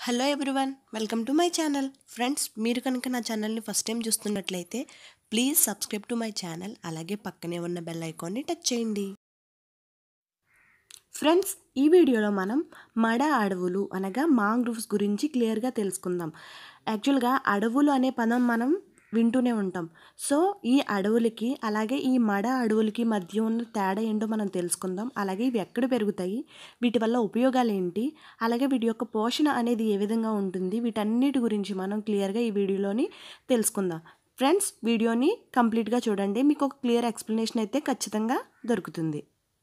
hello everyone welcome to my channel friends మీరు కనుక నా ఛానల్ని ఫస్ట్ టైం చూస్తున్నట్లయితే please subscribe to my channel అలాగే పక్కనే ఉన్న బెల్ ఐకాన్ని టచ్ చేయండి ఫ్రెండ్స్ ఈ వీడియోలో మనం మడ అడవులు అనగా మాంగ్రూవ్స్ గురించి క్లియర్గా తెలుసుకుందాం యాక్చువల్గా అడవులు అనే పదం మనం వింటూనే ఉంటాం సో ఈ అడవులకి అలాగే ఈ మడ అడవులకి మధ్య ఉన్న తేడా ఏంటో మనం తెలుసుకుందాం అలాగే ఇవి ఎక్కడ పెరుగుతాయి వీటి వల్ల ఉపయోగాలు ఏంటి అలాగే వీటి యొక్క పోషణ అనేది ఏ విధంగా ఉంటుంది వీటన్నిటి గురించి మనం క్లియర్గా ఈ వీడియోలోని తెలుసుకుందాం ఫ్రెండ్స్ వీడియోని కంప్లీట్గా చూడండి మీకు ఒక క్లియర్ ఎక్స్ప్లెనేషన్ అయితే ఖచ్చితంగా దొరుకుతుంది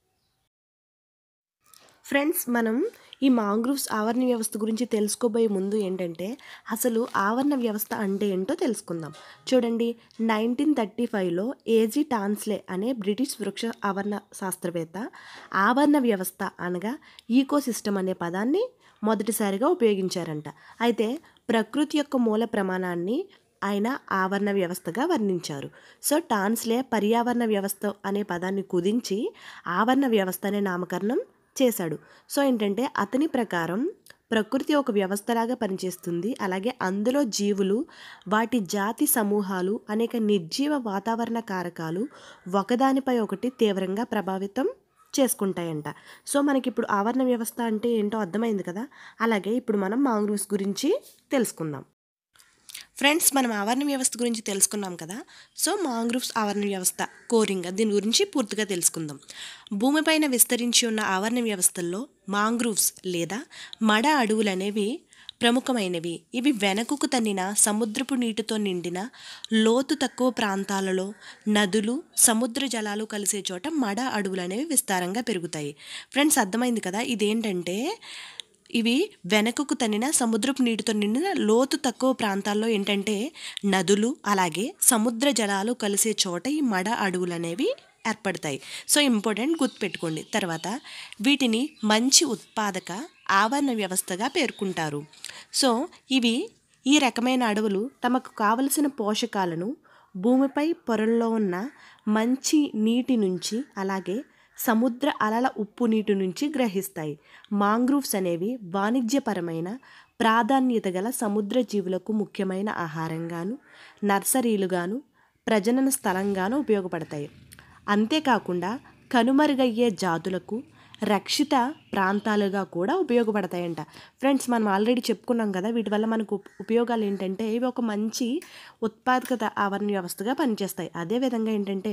ఫ్రెండ్స్ మనం ఈ మాంగ్రూవ్స్ ఆవరణ వ్యవస్థ గురించి తెలుసుకోబోయే ముందు ఏంటంటే అసలు ఆవరణ వ్యవస్థ అంటే ఏంటో తెలుసుకుందాం చూడండి నైన్టీన్ థర్టీ ఫైవ్లో ఏజీ టాన్స్లే అనే బ్రిటిష్ వృక్ష ఆవరణ శాస్త్రవేత్త ఆవరణ వ్యవస్థ అనగా ఈకోసిస్టమ్ అనే పదాన్ని మొదటిసారిగా ఉపయోగించారంట అయితే ప్రకృతి యొక్క మూల ప్రమాణాన్ని ఆయన ఆవరణ వ్యవస్థగా వర్ణించారు సో టాన్స్లే పర్యావరణ వ్యవస్థ అనే పదాన్ని కుదించి ఆవరణ వ్యవస్థ అనే నామకరణం చేశాడు సో ఏంటంటే అతని ప్రకారం ప్రకృతి ఒక వ్యవస్థలాగా పనిచేస్తుంది అలాగే అందులో జీవులు వాటి జాతి సమూహాలు అనేక నిర్జీవ వాతావరణ కారకాలు ఒకదానిపై ఒకటి తీవ్రంగా ప్రభావితం చేసుకుంటాయంట సో మనకి ఇప్పుడు ఆవరణ వ్యవస్థ అంటే ఏంటో అర్థమైంది కదా అలాగే ఇప్పుడు మనం మాంగ్రూవ్స్ గురించి తెలుసుకుందాం ఫ్రెండ్స్ మనం ఆవరణ వ్యవస్థ గురించి తెలుసుకున్నాం కదా సో మాంగ్రూవ్స్ ఆవరణ వ్యవస్థ కోరింగ దీని గురించి పూర్తిగా తెలుసుకుందాం భూమిపైన విస్తరించి ఉన్న ఆవరణ వ్యవస్థల్లో మాంగ్రూవ్స్ లేదా మడ అడవులు అనేవి ప్రముఖమైనవి ఇవి వెనకకు తన్నిన సముద్రపు నీటితో నిండిన లోతు తక్కువ ప్రాంతాలలో నదులు సముద్ర జలాలు కలిసే చోట మడ అడవులు అనేవి విస్తారంగా పెరుగుతాయి ఫ్రెండ్స్ అర్థమైంది కదా ఇదేంటంటే ఇవి వెనకకు తన్నిన సముద్రపు నీటితో నిండిన లోతు తక్కువ ప్రాంతాల్లో ఏంటంటే నదులు అలాగే సముద్ర జలాలు కలిసే చోట ఈ మడ అడవులు అనేవి ఏర్పడతాయి సో ఇంపార్టెంట్ గుర్తుపెట్టుకోండి తర్వాత వీటిని మంచి ఉత్పాదక ఆవరణ వ్యవస్థగా పేర్కొంటారు సో ఇవి ఈ రకమైన అడవులు తమకు కావలసిన పోషకాలను భూమిపై పొరల్లో ఉన్న మంచి నీటి నుంచి అలాగే సముద్ర అలల ఉప్పు నీటి నుంచి గ్రహిస్తాయి మాంగ్రూవ్స్ అనేవి వాణిజ్యపరమైన ప్రాధాన్యత గల సముద్ర జీవులకు ముఖ్యమైన ఆహారంగాను నర్సరీలుగాను ప్రజనన స్థలంగాను ఉపయోగపడతాయి అంతేకాకుండా కనుమరుగయ్యే జాతులకు రక్షిత ప్రాంతాలుగా కూడా ఉపయోగపడతాయంట ఫ్రెండ్స్ మనం ఆల్రెడీ చెప్పుకున్నాం కదా వీటి వల్ల మనకు ఉపయోగాలు ఏంటంటే ఇవి ఒక మంచి ఉత్పాదకత ఆవరణ వ్యవస్థగా పనిచేస్తాయి అదేవిధంగా ఏంటంటే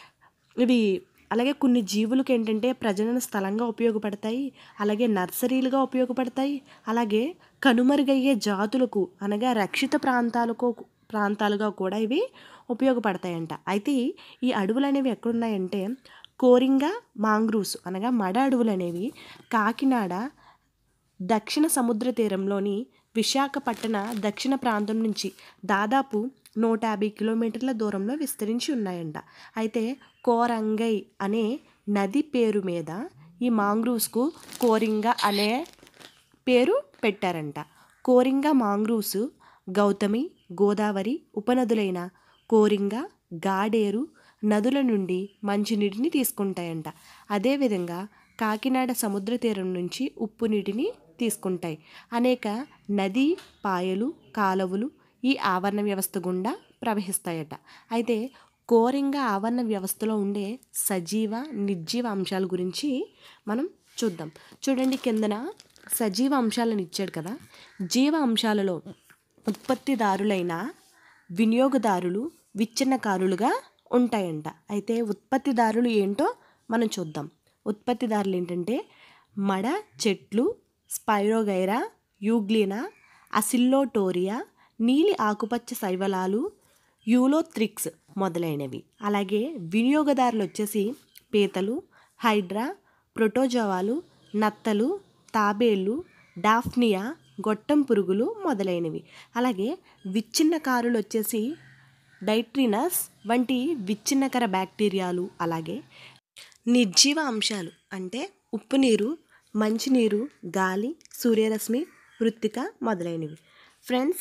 ఇవి అలాగే కొన్ని జీవులకు ఏంటంటే ప్రజనన స్థలంగా ఉపయోగపడతాయి అలాగే నర్సరీలుగా ఉపయోగపడతాయి అలాగే కనుమరుగయ్యే జాతులకు అనగా రక్షిత ప్రాంతాలకు ప్రాంతాలుగా కూడా ఇవి ఉపయోగపడతాయంట అయితే ఈ అడవులు అనేవి ఎక్కడున్నాయంటే కోరింగా మాంగ్రూవ్స్ అనగా మడ అడవులు అనేవి కాకినాడ దక్షిణ సముద్ర తీరంలోని విశాఖపట్టణ దక్షిణ ప్రాంతం నుంచి దాదాపు నూట యాభై కిలోమీటర్ల దూరంలో విస్తరించి ఉన్నాయంట అయితే కోరంగై అనే నది పేరు మీద ఈ మాంగ్రూవ్స్కు కోరింగ అనే పేరు పెట్టారంట కోరింగ మాంగ్రూవ్స్ గౌతమి గోదావరి ఉపనదులైన కోరింగ గాడేరు నదుల నుండి మంచినీటిని తీసుకుంటాయంట అదేవిధంగా కాకినాడ సముద్ర తీరం నుంచి ఉప్పు నీటిని తీసుకుంటాయి అనేక నదీ పాయలు కాలువలు ఈ ఆవరణ వ్యవస్థ గుండా ప్రవహిస్తాయట అయితే కోరింగ ఆవరణ వ్యవస్థలో ఉండే సజీవ నిర్జీవ అంశాల గురించి మనం చూద్దాం చూడండి కిందన సజీవ అంశాలను ఇచ్చాడు కదా జీవ అంశాలలో ఉత్పత్తిదారులైన వినియోగదారులు విచ్ఛిన్నకారులుగా ఉంటాయంట అయితే ఉత్పత్తిదారులు ఏంటో మనం చూద్దాం ఉత్పత్తిదారులు ఏంటంటే మడ చెట్లు స్పైరోగైరా యూగ్లినా అసిల్లోటోరియా నీలి ఆకుపచ్చ శైవలాలు యూలోత్రిక్స్ మొదలైనవి అలాగే వినియోగదారులు వచ్చేసి పీతలు హైడ్రా ప్రోటోజోవాలు నత్తలు తాబేళ్ళు డాఫ్నియా గొట్టం పురుగులు మొదలైనవి అలాగే విచ్ఛిన్నకారులు వచ్చేసి డైట్రినస్ వంటి విచ్ఛిన్నకర బ్యాక్టీరియాలు అలాగే నిర్జీవ అంశాలు అంటే ఉప్పు నీరు మంచినీరు గాలి సూర్యరశ్మి మృత్తిక మొదలైనవి ఫ్రెండ్స్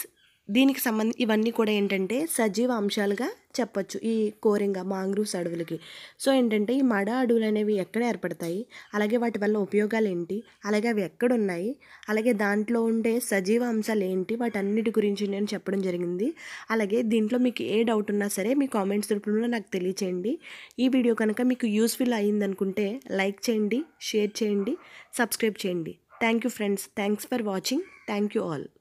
దీనికి సంబంధ ఇవన్నీ కూడా ఏంటంటే సజీవ అంశాలుగా చెప్పొచ్చు ఈ కోరింగ మాంగ్రూవ్స్ అడవులకి సో ఏంటంటే ఈ మడ అడవులు అనేవి ఎక్కడ ఏర్పడతాయి అలాగే వాటి వల్ల ఉపయోగాలు ఏంటి అలాగే అవి ఎక్కడ ఉన్నాయి అలాగే దాంట్లో ఉండే సజీవ అంశాలు ఏంటి వాటన్నిటి గురించి నేను చెప్పడం జరిగింది అలాగే దీంట్లో మీకు ఏ డౌట్ ఉన్నా సరే మీ కామెంట్స్ రూపంలో నాకు తెలియచేయండి ఈ వీడియో కనుక మీకు యూస్ఫుల్ అయ్యిందనుకుంటే లైక్ చేయండి షేర్ చేయండి సబ్స్క్రైబ్ చేయండి thank you friends thanks for watching thank you all